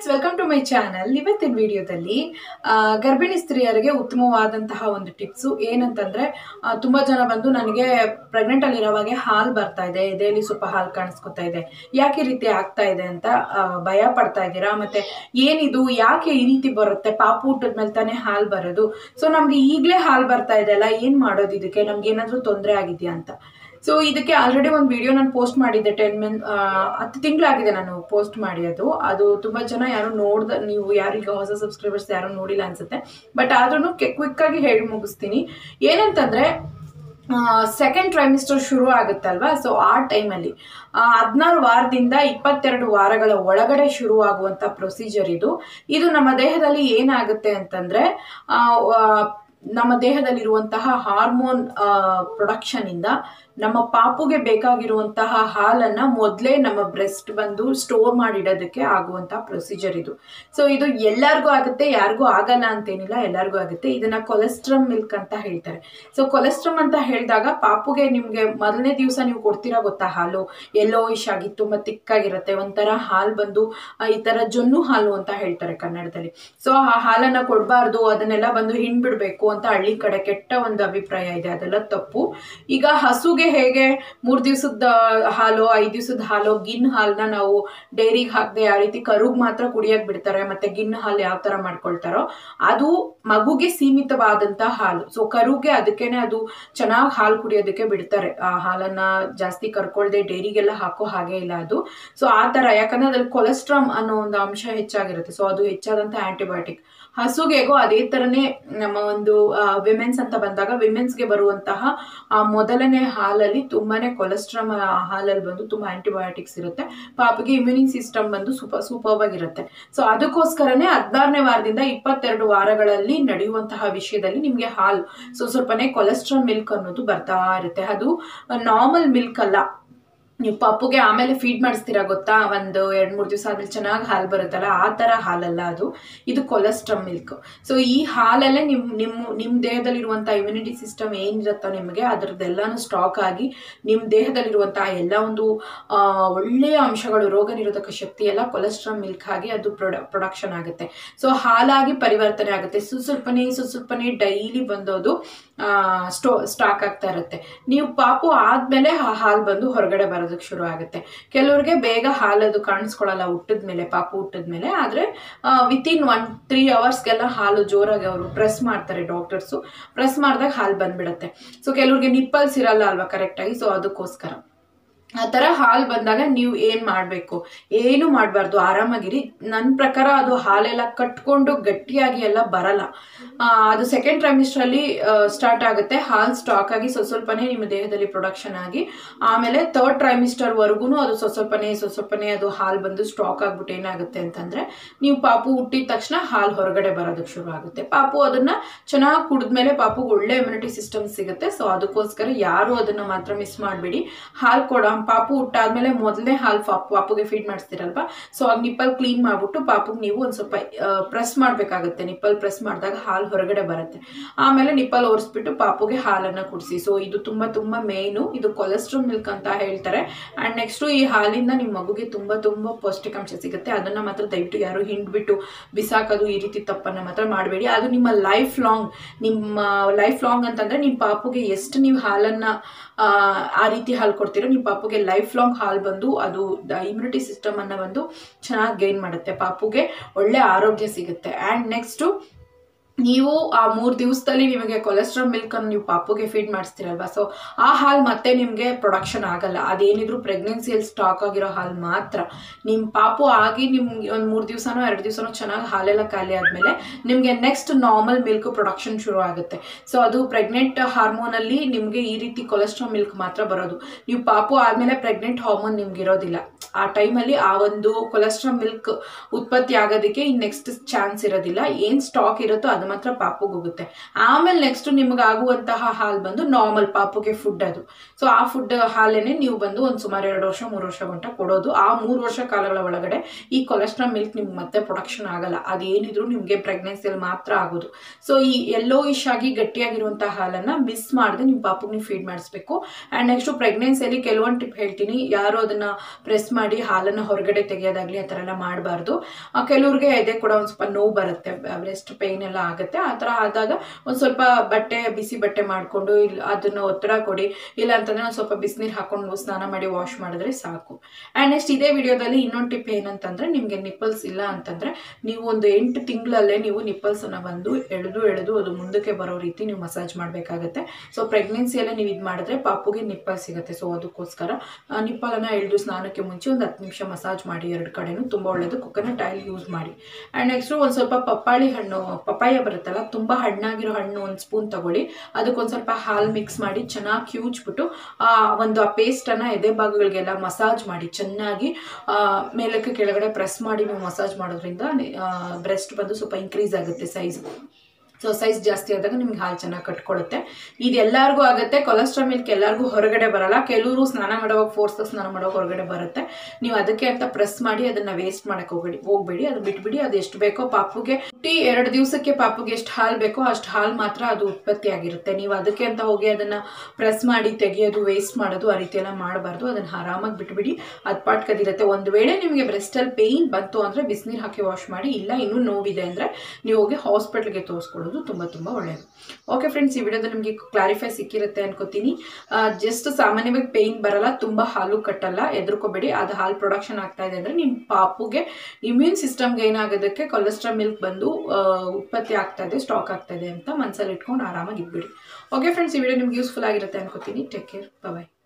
friends welcome to my channel ಇವತ್ತಿನ ವಿಡಿಯೋದಲ್ಲಿ ಆ, ಗರ್ಭಿಣಿ ಸ್ತ್ರೀಯರಿಗೆ ಉತ್ತಮವಾದಂತಹ ಒಂದು ಟಿಪ್ಸು ಏನಂತಂದ್ರೆ ಆ, ತುಂಬಾ ಜನ ಬಂದು ನನಗೆ ಪ್ರೆಗ್ನೆಂಟ್ ಅಲ್ಲಿರೋವಾಗೆ ಹಾಲು ಬರ್ತಾ ಇದೆ ಎದೆಯಲ್ಲಿ ಸ್ವಲ್ಪ ಹಾಲು ಕಾಣಿಸ್ಕೊತಾ ಇದೆ ಯಾಕೆ ಈ ರೀತಿ ಆಗ್ತಾ ಇದೆ ಅಂತ ಆ, ಭಯ ಪಡ್ತಾ ಇದ್ದೀರಾ ಮತ್ತೆ ಏನಿದು ಯಾಕೆ ಈ ರೀತಿ ಬರುತ್ತೆ ಪಾಪು ಊಟದ ಮೇಲೆ ತಾನೇ ಹಾಲು ಬರೋದು ಸೊ ನಮ್ಗೆ ಈಗಲೇ ಹಾಲು ಬರ್ತಾ ಇದೆ ಅಲ್ಲ ಏನ್ ಮಾಡೋದು ಇದಕ್ಕೆ ನಮ್ಗೆ ಏನಾದ್ರೂ ತೊಂದರೆ ಆಗಿದೆಯಾ ಅಂತ ಸೊ ಇದಕ್ಕೆ ಆಲ್ರೆಡಿ ಒಂದು ವಿಡಿಯೋ ನಾನು ಪೋಸ್ಟ್ ಮಾಡಿದ್ದೆ ಟೆನ್ ಮೆನ್ ಹತ್ತು ತಿಂಗಳಾಗಿದೆ ನಾನು ಪೋಸ್ಟ್ ಮಾಡಿ ಅದು ಅದು ತುಂಬಾ ಜನ ಯಾರು ನೋಡ್ದ ನೀವು ಯಾರೀಗ ಹೊಸ ಸಬ್ಸ್ಕ್ರೈಬರ್ಸ್ ಯಾರು ನೋಡಿಲ್ಲ ಅನ್ಸುತ್ತೆ ಬಟ್ ಆದ್ರೂ ಕ್ವಿಕ್ ಆಗಿ ಹೇಳಿ ಮುಗಿಸ್ತೀನಿ ಏನಂತಂದ್ರೆ ಸೆಕೆಂಡ್ ಟ್ರೈಮಿಸ್ಟರ್ ಶುರು ಆಗುತ್ತಲ್ವಾ ಸೊ ಆ ಟೈಮಲ್ಲಿ ಹದಿನಾರು ವಾರದಿಂದ ಇಪ್ಪತ್ತೆರಡು ವಾರಗಳ ಒಳಗಡೆ ಶುರುವಾಗುವಂತ ಪ್ರೊಸೀಜರ್ ಇದು ಇದು ನಮ್ಮ ದೇಹದಲ್ಲಿ ಏನಾಗುತ್ತೆ ಅಂತಂದ್ರೆ ಆ, ಆ, ನಮ್ಮ ದೇಹದಲ್ಲಿರುವಂತಹ ಹಾರ್ಮೋನ್ ಪ್ರೊಡಕ್ಷನ್ ಇಂದ ನಮ್ಮ ಪಾಪುಗೆ ಬೇಕಾಗಿರುವಂತಹ ಹಾಲನ್ನ ಮೊದಲೇ ನಮ್ಮ ಬ್ರೆಸ್ಟ್ ಬಂದು ಸ್ಟೋರ್ ಮಾಡಿಡೋದಕ್ಕೆ ಆಗುವಂತಹ ಪ್ರೊಸೀಜರ್ ಇದು ಸೊ ಇದು ಎಲ್ಲರಿಗೂ ಆಗುತ್ತೆ ಯಾರಿಗೂ ಆಗಲ್ಲ ಅಂತೇನಿಲ್ಲ ಎಲ್ಲರಿಗೂ ಆಗುತ್ತೆ ಇದನ್ನ ಕೊಲೆಸ್ಟ್ರಮ್ ಮಿಲ್ಕ್ ಅಂತ ಹೇಳ್ತಾರೆ ಸೊ ಕೊಲೆಸ್ಟ್ರಮ್ ಅಂತ ಹೇಳಿದಾಗ ಪಾಪುಗೆ ನಿಮ್ಗೆ ಮೊದಲನೇ ದಿವಸ ನೀವು ಕೊಡ್ತೀರಾ ಗೊತ್ತಾ ಹಾಲು ಎಲ್ಲೋ ಇಶ್ ಆಗಿ ತುಂಬಾ ತಿಕ್ಕಾಗಿರುತ್ತೆ ಒಂಥರ ಹಾಲು ಬಂದು ಆ, ಈ ತರ ಜೊನ್ನು ಹಾಲು ಅಂತ ಹೇಳ್ತಾರೆ ಕನ್ನಡದಲ್ಲಿ ಸೊ ಆ ಹಾಲನ್ನ ಕೊಡಬಾರ್ದು ಅದನ್ನೆಲ್ಲ ಬಂದು ಹಿಂಡ್ಬಿಡ್ಬೇಕು ಅಂತ ಹಳ್ಳಿ ಕಡೆ ಕೆಟ್ಟ ಒಂದು ಅಭಿಪ್ರಾಯ ಇದೆ ಅದೆಲ್ಲ ತಪ್ಪು ಈಗ ಹಸುಗೆ ಹೇಗೆ ಮೂರ್ ದಿವಸದ ಹಾಲು ಐದ್ ದಿವಸದ ಹಾಲು ಗಿನ್ ಹಾಲ್ನ ನಾವು ಡೈರಿಗೆ ಹಾಕದೆ ಯಾವ ರೀತಿ ಕರುಗ್ ಮಾತ್ರ ಕುಡಿಯಕ್ ಬಿಡ್ತಾರೆ ಮತ್ತೆ ಗಿನ್ ಹಾಲು ಯಾವ ತರ ಮಾಡ್ಕೊಳ್ತಾರೋ ಅದು ಮಗುಗೆ ಸೀಮಿತವಾದಂತ ಹಾಲು ಸೊ ಕರುಗೆ ಅದಕ್ಕೇನೆ ಅದು ಚೆನ್ನಾಗಿ ಹಾಲು ಕುಡಿಯೋದಕ್ಕೆ ಬಿಡ್ತಾರೆ ಆ ಹಾಲನ್ನ ಜಾಸ್ತಿ ಕರ್ಕೊಳ್ದೆ ಡೈರಿಗೆಲ್ಲ ಹಾಕೋ ಹಾಗೆ ಇಲ್ಲ ಅದು ಸೊ ಆ ತರ ಯಾಕಂದ್ರೆ ಅದ್ರಲ್ಲಿ ಕೊಲೆಸ್ಟ್ರಾಮ್ ಅನ್ನೋ ಒಂದು ಅಂಶ ಹೆಚ್ಚಾಗಿರುತ್ತೆ ಸೊ ಅದು ಹೆಚ್ಚಾದಂತ ಆಂಟಿಬಯೋಟಿಕ್ ಹಸುಗೆಗೂ ಅದೇ ತರನೇ ನಮ್ಮ ಒಂದು ವಿಮೆನ್ಸ್ ಅಂತ ಬಂದಾಗ ವಿಮೆನ್ಸ್ಗೆ ಬರುವಂತಹ ಆ ಮೊದಲನೇ ಹಾಲಲ್ಲಿ ತುಂಬಾನೇ ಕೊಲೆಸ್ಟ್ರಾಮ್ ಹಾಲಲ್ಲಿ ಬಂದು ತುಂಬಾ ಆಂಟಿಬಯೋಟಿಕ್ಸ್ ಇರುತ್ತೆ ಪಾಪಗೆ ಇಮ್ಯೂನಿ ಸಿಸ್ಟಮ್ ಬಂದು ಸೂಪರ್ ಸೂಪರ್ ಆಗಿರುತ್ತೆ ಸೊ ಅದಕ್ಕೋಸ್ಕರನೇ ಹದಿನಾರನೇ ವಾರದಿಂದ ಇಪ್ಪತ್ತೆರಡು ವಾರಗಳಲ್ಲಿ ನಡೆಯುವಂತಹ ವಿಷಯದಲ್ಲಿ ನಿಮ್ಗೆ ಹಾಲು ಸೊ ಸ್ವಲ್ಪನೇ ಕೊಲೆಸ್ಟ್ರಾಲ್ ಮಿಲ್ಕ್ ಅನ್ನೋದು ಬರ್ತಾ ಇರುತ್ತೆ ಅದು ನಾರ್ಮಲ್ ಮಿಲ್ಕ್ ಅಲ್ಲ ನೀವು ಪಪ್ಪುಗೆ ಆಮೇಲೆ ಫೀಡ್ ಮಾಡಿಸ್ತೀರಾ ಗೊತ್ತಾ ಒಂದು ಎರಡ್ ಮೂರ್ ದಿವಸ ಆದ್ಮೇಲೆ ಚೆನ್ನಾಗಿ ಹಾಲು ಬರುತ್ತಲ್ಲ ಆ ತರ ಹಾಲಲ್ಲ ಅದು ಇದು ಕೊಲೆಸ್ಟ್ರಮ್ ಮಿಲ್ಕ್ ಸೊ ಈ ಹಾಲಲ್ಲೇ ನಿಮ್ ನಿಮ್ ನಿಮ್ ದೇಹದಲ್ಲಿರುವಂತ ಇಮ್ಯುನಿಟಿ ಸಿಸ್ಟಮ್ ಏನಿರುತ್ತೋ ನಿಮಗೆ ಅದರದ್ದೆಲ್ಲಾನು ಸ್ಟಾಕ್ ಆಗಿ ನಿಮ್ ದೇಹದಲ್ಲಿರುವಂತಹ ಎಲ್ಲ ಒಂದು ಆ, ಒಳ್ಳೆಯ ಅಂಶಗಳು ರೋಗ ನಿರೋಧಕ ಶಕ್ತಿ ಎಲ್ಲ ಕೊಲೆಸ್ಟ್ರಾಲ್ ಮಿಲ್ಕ್ ಆಗಿ ಅದು ಪ್ರೊಡ ಪ್ರೊಡಕ್ಷನ್ ಆಗುತ್ತೆ ಸೊ ಹಾಲಾಗಿ ಪರಿವರ್ತನೆ ಆಗುತ್ತೆ ಸುಸ್ವಲ್ಪನೆ ಸುಸ್ವಲ್ಪನೆ ಡೈಲಿ ಬಂದೋದು ಸ್ಟೋ ಸ್ಟಾಕ್ ಆಗ್ತಾ ಇರುತ್ತೆ ನೀವು ಪಾಪು ಆದ್ಮೇಲೆ ಆ ಹಾಲು ಬಂದು ಹೊರಗಡೆ ಬರೋದಕ್ಕೆ ಶುರು ಆಗುತ್ತೆ ಕೆಲವ್ರಿಗೆ ಬೇಗ ಹಾಲದು ಕಾಣಿಸ್ಕೊಳಲ್ಲ ಹುಟ್ಟಿದ ಮೇಲೆ ಪಾಪು ಹುಟ್ಟಿದ ಮೇಲೆ ಆದ್ರೆ ವಿತಿನ್ ಒನ್ ತ್ರೀ ಅವರ್ಸ್ಗೆಲ್ಲ ಹಾಲು ಜೋರಾಗಿ ಅವರು ಪ್ರೆಸ್ ಮಾಡ್ತಾರೆ ಡಾಕ್ಟರ್ಸು ಪ್ರೆಸ್ ಮಾಡಿದಾಗ ಹಾಲು ಬಂದ್ಬಿಡುತ್ತೆ ಸೊ ಕೆಲವ್ರಿಗೆ ನಿಪ್ಪಲ್ಸ್ ಇರಲ್ಲ ಅಲ್ವಾ ಕರೆಕ್ಟಾಗಿ ಸೊ ಅದಕ್ಕೋಸ್ಕರ ಆ ಥರ ಹಾಲು ಬಂದಾಗ ನೀವು ಏನು ಮಾಡಬೇಕು ಏನು ಮಾಡಬಾರ್ದು ಆರಾಮಾಗಿರಿ ನನ್ನ ಪ್ರಕಾರ ಅದು ಹಾಲೆಲ್ಲ ಕಟ್ಕೊಂಡು ಗಟ್ಟಿಯಾಗಿ ಎಲ್ಲ ಬರಲ್ಲ ಆ, ಅದು ಸೆಕೆಂಡ್ ಟ್ರೈಮಿಸ್ಟ್ರಲ್ಲಿ ಸ್ಟಾರ್ಟ್ ಆಗುತ್ತೆ ಹಾಲು ಸ್ಟಾಕ್ ಆಗಿ ಸ್ವಲ್ಪ ಸ್ವಲ್ಪನೇ ನಿಮ್ಮ ದೇಹದಲ್ಲಿ ಪ್ರೊಡಕ್ಷನ್ ಆಗಿ ಆಮೇಲೆ ಥರ್ಡ್ ಟ್ರೈಮಿಸ್ಟರ್ ವರ್ಗು ಅದು ಸ್ವಲ್ಪ ಸ್ವಲ್ಪನೇ ಸ್ವಲ್ಪ ಸ್ವಲ್ಪನೇ ಅದು ಹಾಲು ಬಂದು ಸ್ಟಾಕ್ ಆಗ್ಬಿಟ್ಟು ಏನಾಗುತ್ತೆ ಅಂತಂದ್ರೆ ನೀವು ಪಾಪು ಹುಟ್ಟಿದ ತಕ್ಷಣ ಹಾಲು ಹೊರಗಡೆ ಬರೋದಕ್ಕೆ ಶುರು ಆಗುತ್ತೆ ಪಾಪು ಅದನ್ನ ಚೆನ್ನಾಗಿ ಕುಡಿದ್ಮೇಲೆ ಪಾಪುಗೆ ಒಳ್ಳೆ ಇಮ್ಯುನಿಟಿ ಸಿಸ್ಟಮ್ ಸಿಗುತ್ತೆ ಸೊ ಅದಕ್ಕೋಸ್ಕರ ಯಾರು ಅದನ್ನ ಮಾತ್ರ ಮಿಸ್ ಮಾಡಬೇಡಿ ಹಾಲು ಕೊಡ ಪಾಪು ಹುಟ್ಟಾದ್ಮೇಲೆ ಮೊದಲನೇ ಹಾಲು ಪಾಪು ಪಾಪುಗೆ ಫೀಡ್ ಮಾಡಿಸ್ತೀರಲ್ವಾ ಸೊ ಆಗ ನಿಪ್ಪಲ್ ಕ್ಲೀನ್ ಮಾಡ್ಬಿಟ್ಟು ಪಾಪುಗೆ ನೀವು ಒಂದ್ ಸ್ವಲ್ಪ ಪ್ರೆಸ್ ಮಾಡ್ಬೇಕಾಗುತ್ತೆ ನಿಪ್ಪಲ್ ಪ್ರೆಸ್ ಮಾಡಿದಾಗ ಹಾಲು ಹೊರಗಡೆ ಬರುತ್ತೆ ಆಮೇಲೆ ನಿಪ್ಪಲ್ ಒರೆಸ್ಬಿಟ್ಟು ಪಾಪುಗೆ ಹಾಲನ್ನ ಕುಡಿಸಿ ಸೊ ಇದು ತುಂಬಾ ತುಂಬಾ ಮೇನು ಇದು ಕೊಲೆಸ್ಟ್ರಾಲ್ ಮಿಲ್ಕ್ ಅಂತ ಹೇಳ್ತಾರೆ ಅಂಡ್ ನೆಕ್ಸ್ಟ್ ಈ ಹಾಲಿಂದ ನಿಮ್ಮ ಮಗುಗೆ ತುಂಬಾ ತುಂಬಾ ಪೌಷ್ಟಿಕಾಂಶ ಸಿಗುತ್ತೆ ಅದನ್ನ ಮಾತ್ರ ದಯವಿಟ್ಟು ಯಾರು ಹಿಂಡ್ಬಿಟ್ಟು ಬಿಸಾಕೋದು ಈ ರೀತಿ ತಪ್ಪನ್ನ ಮಾತ್ರ ಮಾಡಬೇಡಿ ಅದು ನಿಮ್ಮ ಲೈಫ್ ಲಾಂಗ್ ನಿಮ್ಮ ಲೈಫ್ ಲಾಂಗ್ ಅಂತಂದ್ರೆ ನಿಮ್ಮ ಪಾಪುಗೆ ಎಷ್ಟು ನೀವು ಹಾಲನ್ನ ಆ, ಆ ರೀತಿ ಹಾಲು ಕೊಡ್ತೀರೋ ನಿಮ್ಮ ಪಾಪುಗೆ ಲೈಫ್ ಲಾಂಗ್ ಹಾಲು ಬಂದು ಅದು ಇಮ್ಯುನಿಟಿ ಸಿಸ್ಟಮ್ ಅನ್ನ ಬಂದು ಚೆನ್ನಾಗಿ ಗೈನ್ ಮಾಡುತ್ತೆ ಪಾಪುಗೆ ಒಳ್ಳೆ ಆರೋಗ್ಯ ಸಿಗುತ್ತೆ ಅಂಡ್ ನೆಕ್ಸ್ಟ್ ನೀವು ಆ ಮೂರ್ ದಿವಸದಲ್ಲಿ ನಿಮಗೆ ಕೊಲೆಸ್ಟ್ರಾಲ್ ಮಿಲ್ಕ್ ಅನ್ನು ನೀವು ಪಾಪುಗೆ ಫೀಡ್ ಮಾಡಿಸ್ತೀರಲ್ವಾ ಸೊ ಆ ಹಾಲು ಮತ್ತೆ ನಿಮಗೆ ಪ್ರೊಡಕ್ಷನ್ ಆಗಲ್ಲ ಅದೇನಿದ್ರು ಪ್ರೆಗ್ನೆನ್ಸಿಯಲ್ಲಿ ಸ್ಟಾಕ್ ಆಗಿರೋ ಹಾಲು ಮಾತ್ರ ನಿಮ್ಮ ಪಾಪು ಆಗಿ ನಿಮ್ಗೆ ಒಂದು ಮೂರು ದಿವಸನೋ ಎರಡು ದಿವಸನೋ ಚೆನ್ನಾಗಿ ಹಾಲೆಲ್ಲ ಖಾಲಿ ಆದಮೇಲೆ ನಿಮಗೆ ನೆಕ್ಸ್ಟ್ ನಾರ್ಮಲ್ ಮಿಲ್ಕ್ ಪ್ರೊಡಕ್ಷನ್ ಶುರು ಆಗುತ್ತೆ ಸೊ ಅದು ಪ್ರೆಗ್ನೆಂಟ್ ಹಾರ್ಮೋನಲ್ಲಿ ನಿಮಗೆ ಈ ರೀತಿ ಕೊಲೆಸ್ಟ್ರಾಲ್ ಮಿಲ್ಕ್ ಮಾತ್ರ ಬರೋದು ನೀವು ಪಾಪು ಆದಮೇಲೆ ಪ್ರೆಗ್ನೆಂಟ್ ಹಾರ್ಮೋನ್ ನಿಮ್ಗೆ ಇರೋದಿಲ್ಲ ಆ ಟೈಮಲ್ಲಿ ಆ ಒಂದು ಕೊಲೆಸ್ಟ್ರಾಲ್ ಮಿಲ್ಕ್ ಉತ್ಪತ್ತಿ ಆಗೋದಕ್ಕೆ ಇನ್ ನೆಕ್ಸ್ಟ್ ಚಾನ್ಸ್ ಇರೋದಿಲ್ಲ ಏನು ಸ್ಟಾಕ್ ಇರುತ್ತೋ ಅದು ಮಾತ್ರ ಪಾಪುಗೆ ಹೋಗುತ್ತೆ ಆಮೇಲೆ ನೆಕ್ಸ್ಟ್ ನಿಮ್ಗೆ ಆಗುವಂತಹ ಹಾಲು ಬಂದು ನಾರ್ಮಲ್ ಪಾಪುಗೆ ಫುಡ್ ಅದು ಸೊ ಆ ಫುಡ್ ಹಾಲೇನೆ ನೀವು ಬಂದು ಒಂದು ಸುಮಾರು ಎರಡು ವರ್ಷ ಮೂರು ವರ್ಷ ಗಂಟ ಕೊಡೋದು ಆ ಮೂರು ವರ್ಷ ಕಾಲಗಳ ಒಳಗಡೆ ಈ ಕೊಲೆಸ್ಟ್ರಾಲ್ ಮಿಲ್ಕ್ ನಿಮ್ಗೆ ಮತ್ತೆ ಪ್ರೊಡಕ್ಷನ್ ಆಗಲ್ಲ ಅದೇನಿದ್ರು ನಿಮಗೆ ಪ್ರೆಗ್ನೆನ್ಸಿಯಲ್ಲಿ ಮಾತ್ರ ಆಗೋದು ಸೊ ಈ ಎಲ್ಲೋ ಇಶ್ ಆಗಿ ಗಟ್ಟಿಯಾಗಿರುವಂತಹ ಹಾಲನ್ನ ಮಿಸ್ ಮಾಡದೆ ನಿಮ್ಮ ಪಾಪುಗೆ ನೀವು ಫೀಡ್ ಮಾಡಿಸ್ಬೇಕು ಆ್ಯಂಡ್ ನೆಕ್ಸ್ಟ್ ಪ್ರೆಗ್ನೆನ್ಸಿಯಲ್ಲಿ ಕೆಲವೊಂದು ಟಿಪ್ ಹೇಳ್ತೀನಿ ಯಾರು ಅದನ್ನ ಪ್ರೆಸ್ ಮಾಡಿ ಹಾಲನ್ನು ಹೊರಗಡೆ ತೆಗೆಯೋದಾಗ್ಲಿ ಆ ಥರ ಎಲ್ಲ ಮಾಡಬಾರ್ದು ಕೆಲವ್ರಿಗೆ ಎದೆ ಕೂಡ ಒಂದು ಸ್ವಲ್ಪ ನೋವು ಬರುತ್ತೆ ಬ್ರೆಸ್ಟ್ ಪೇಯ್ನ್ ಎಲ್ಲ ಆಗುತ್ತೆ ಆ ಥರ ಆದಾಗ ಒಂದು ಸ್ವಲ್ಪ ಬಟ್ಟೆ ಬಿಸಿ ಬಟ್ಟೆ ಮಾಡಿಕೊಂಡು ಇಲ್ಲ ಅದನ್ನ ಒತ್ತಡ ಕೊಡಿ ಇಲ್ಲ ಅಂತಂದ್ರೆ ಒಂದು ಸ್ವಲ್ಪ ಬಿಸಿನೀರು ಹಾಕೊಂಡು ಸ್ನಾನ ಮಾಡಿ ವಾಶ್ ಮಾಡಿದ್ರೆ ಸಾಕು ಆ್ಯಂಡ್ ನೆಕ್ಸ್ಟ್ ಇದೇ ವಿಡಿಯೋದಲ್ಲಿ ಇನ್ನೊಂದು ಟಿಪ್ ಏನಂತಂದ್ರೆ ನಿಮಗೆ ನಿಪ್ಪಲ್ಸ್ ಇಲ್ಲ ಅಂತಂದ್ರೆ ನೀವು ಒಂದು ಎಂಟು ತಿಂಗಳಲ್ಲೇ ನೀವು ನಿಪ್ಪಲ್ಸ್ ಅನ್ನ ಬಂದು ಎಳೆದು ಎಳೆದು ಅದು ಮುಂದಕ್ಕೆ ಬರೋ ರೀತಿ ನೀವು ಮಸಾಜ್ ಮಾಡಬೇಕಾಗತ್ತೆ ಸೊ ಪ್ರೆಗ್ನೆನ್ಸಿಯಲ್ಲೇ ನೀವು ಇದು ಮಾಡಿದ್ರೆ ಪಾಪುಗೆ ನಿಪ್ಪಲ್ ಸಿಗುತ್ತೆ ಸೊ ಅದಕ್ಕೋಸ್ಕರ ನಿಪ್ಪಲನ್ನ ಎಳೆದು ಸ್ನಾನಕ್ಕೆ ಮುಂಚೆ ಒಂದು ಹತ್ತು ನಿಮಿಷ ಮಸಾಜ್ ಮಾಡಿ ಎರಡು ಕಡೆನೂ ತುಂಬ ಒಳ್ಳೆಯದು ಕೊಕೊನಟ್ ಆಯಿಲ್ ಯೂಸ್ ಮಾಡಿ ಆ್ಯಂಡ್ ನೆಕ್ಸ್ಟು ಒಂದು ಸ್ವಲ್ಪ ಪಪ್ಪಾಳಿ ಹಣ್ಣು ಪಪ್ಪಾಯ ಬರುತ್ತಲ್ಲ ತುಂಬ ಹಣ್ಣಾಗಿರೋ ಹಣ್ಣು ಒಂದು ಸ್ಪೂನ್ ತಗೊಳ್ಳಿ ಅದಕ್ಕೊಂದು ಸ್ವಲ್ಪ ಹಾಲು ಮಿಕ್ಸ್ ಮಾಡಿ ಚೆನ್ನಾಗಿ ಕ್ಯೂಚ್ಬಿಟ್ಟು ಆ ಒಂದು ಆ ಪೇಸ್ಟನ್ನು ಎದೆ ಭಾಗಗಳಿಗೆಲ್ಲ ಮಸಾಜ್ ಮಾಡಿ ಚೆನ್ನಾಗಿ ಆ, ಮೇಲಕ್ಕೆ ಕೆಳಗಡೆ ಪ್ರೆಸ್ ಮಾಡಿ ನೀವು ಮಸಾಜ್ ಮಾಡೋದ್ರಿಂದ ಬ್ರೆಸ್ಟ್ ಬಂದು ಸ್ವಲ್ಪ ಇನ್ಕ್ರೀಸ್ ಆಗುತ್ತೆ ಸೈಜ್ ಸೊ ಸೈಜ್ ಜಾಸ್ತಿ ಆದಾಗ ನಿಮ್ಗೆ ಹಾಲು ಚೆನ್ನಾಗಿ ಕಟ್ಕೊಳ್ಳುತ್ತೆ ಇದು ಎಲ್ಲರಿಗೂ ಆಗುತ್ತೆ ಕೊಲೆಸ್ಟ್ರಾಲ್ ಮಿಲ್ಕ್ ಎಲ್ಲರಿಗೂ ಹೊರಗಡೆ ಬರಲ್ಲ ಕೆಲವರು ಸ್ನಾನ ಮಾಡುವಾಗ ಫೋರ್ಸ್ ಸ್ನಾನ ಮಾಡುವಾಗ ಹೊರಗಡೆ ಬರುತ್ತೆ ನೀವು ಅದಕ್ಕೆ ಅಂತ ಪ್ರೆಸ್ ಮಾಡಿ ಅದನ್ನ ವೇಸ್ಟ್ ಮಾಡಕ್ಕೆ ಹೋಗಬೇಡಿ ಹೋಗ್ಬೇಡಿ ಅದು ಬಿಟ್ಬಿಡಿ ಅದು ಎಷ್ಟು ಬೇಕೋ ಪಾಪುಗೆ ಹುಟ್ಟಿ ಎರಡು ದಿವಸಕ್ಕೆ ಪಾಪುಗೆ ಎಷ್ಟು ಹಾಲು ಬೇಕೋ ಅಷ್ಟು ಹಾಲು ಮಾತ್ರ ಅದು ಉತ್ಪತ್ತಿ ಆಗಿರುತ್ತೆ ನೀವು ಅದಕ್ಕೆ ಅಂತ ಹೋಗಿ ಅದನ್ನ ಪ್ರೆಸ್ ಮಾಡಿ ತೆಗೆಯೋದು ವೇಸ್ಟ್ ಮಾಡೋದು ಆ ರೀತಿ ಎಲ್ಲ ಮಾಡಬಾರ್ದು ಅದನ್ನ ಆರಾಮಾಗಿ ಬಿಟ್ಬಿಡಿ ಅದು ಪಾಟ್ಕದಿರುತ್ತೆ ಒಂದು ವೇಳೆ ನಿಮಗೆ ಬ್ರೆಸ್ಟಲ್ಲಿ ಪೇಯ್ನ್ ಬಂತು ಅಂದರೆ ಬಿಸಿನೀರು ಹಾಕಿ ವಾಶ್ ಮಾಡಿ ಇಲ್ಲ ಇನ್ನೂ ನೋವಿದೆ ಅಂದರೆ ನೀವು ಹೋಗಿ ಹಾಸ್ಪಿಟ್ಲ್ಗೆ ತೋರಿಸ್ಕೊಳ್ಳೋದು ತುಂಬ ತುಂಬ ಒಳ್ಳೆಯದು ಓಕೆ ಫ್ರೆಂಡ್ಸ್ ಈ ವಿಡಿಯೋದಲ್ಲಿ ನಿಮಗೆ ಕ್ಲಾರಿಫೈ ಸಿಕ್ಕಿರುತ್ತೆ ಅನ್ಕೋತೀನಿ ಜಸ್ಟ್ ಸಾಮಾನ್ಯವಾಗಿ ಪೇಯ್ನ್ ಬರಲ್ಲ ತುಂಬ ಹಾಲು ಕಟ್ಟಲ್ಲ ಎದುರ್ಕೋಬೇಡಿ ಅದು ಹಾಲು ಪ್ರೊಡಕ್ಷನ್ ಆಗ್ತಾ ಇದೆ ಅಂದರೆ ನಿಮ್ಮ ಪಾಪುಗೆ ಇಮ್ಯೂನ್ ಸಿಸ್ಟಮ್ಗೆ ಏನಾಗೋದಕ್ಕೆ ಕೊಲೆಸ್ಟ್ರಾಲ್ ಮಿಲ್ಕ್ ಬಂದು ಆ, ಉತ್ಪತ್ತಿ ಆಗ್ತಾ ಇದೆ ಸ್ಟಾಕ್ ಆಗ್ತಾ ಇದೆ ಅಂತ ಮನಸ್ಸಲ್ಲಿ ಇಟ್ಕೊಂಡು ಆರಾಮಾಗಿ ಇದ್ಬಿಡಿ ಓಕೆ ಫ್ರೆಂಡ್ಸ್ ಈ ವಿಡಿಯೋ ನಿಮ್ಗೆ ಯೂಸ್ಫುಲ್ ಆಗಿರುತ್ತೆ ಅನ್ಕೋತೀನಿ ಟೇಕ್ ಕೇರ್ ಬಾಯ್